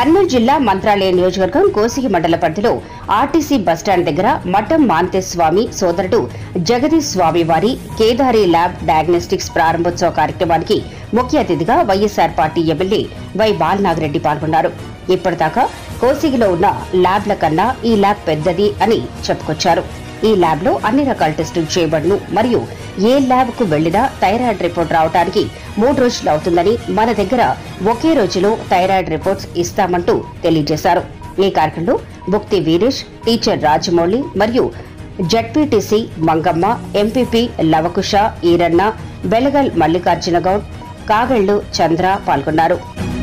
కర్నూలు జిల్లా మంత్రాలయ నియోజకవర్గం కోసిగి మండల పరిధిలో ఆర్టీసీ బస్టాండ్ దగ్గర మఠం మాంతే స్వామి సోదరుడు జగదీష్ స్వామి వారి కేదారి ల్యాబ్ డయాగ్నోస్టిక్స్ ప్రారంభోత్సవ కార్యక్రమానికి ముఖ్య అతిథిగా YSR party MLA Y Balanagireddy పాల్గొన్నారు ఇప్పటిదాకా కోసిగిలో ఉన్న ల్యాబ్ల కన్నా ఈ ల్యాబ్ పెద్దది అని చెప్పుకొచ్చారు ఈ ల్యాబ్ లో అన్ని రకాల టెస్టులు చేయబడును మరియు ఏ ల్యాబ్ కు వెళ్లినా థైరాయిడ్ రిపోర్ట్ రావడానికి మూడు రోజులు అవుతుందని మన దగ్గర ఒకే రోజులో థైరాయిడ్ రిపోర్ట్స్ ఇస్తామంటూ తెలియజేశారు ఈ కార్యక్రమంలో భుక్తి వీరేష్ టీచర్ రాజమౌళి మరియు జడ్పీటీసీ మంగమ్మ ఎంపీపీ లవకుశ ఈరన్న బెలగల్ మల్లికార్జున గౌడ్ కాగళ్లు చంద్ర పాల్గొన్నారు